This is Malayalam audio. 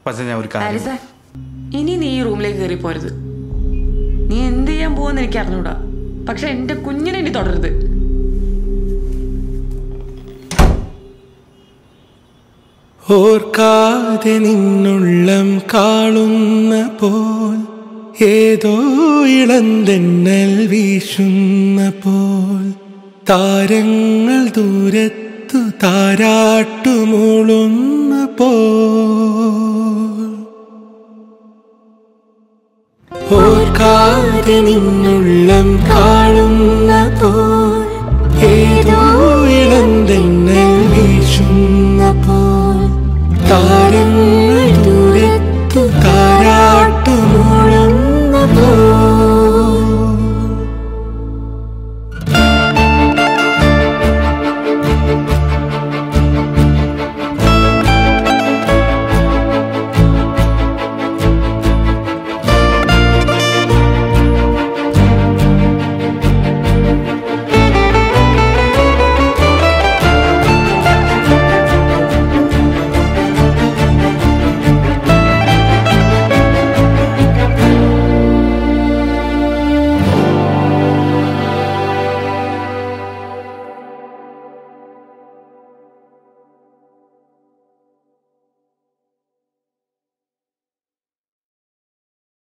പക്ഷെ ഞാൻ ഒരു കാര്യം ആലിസ ഇനി നീ ഈ റൂമിലേക്ക് കയറി പോരുത് നീ എന്ത് ചെയ്യാൻ പോകുമെന്ന് എനിക്ക് അറിഞ്ഞൂടാ പക്ഷെ എന്റെ കുഞ്ഞിനെ ഇനി തുടരുത് ഓർക്കാതെ നിന്നുള്ളം കാളുന്ന പോൽ ഏതോ ഇളന്തെന്നൽ വീശുന്ന പോൽ താരങ്ങൾ ദൂരത്തു താരാട്ടുമൂളുന്ന പോൽ ഓർക്കാതെ നിന്നുള്ളം കാളുന്ന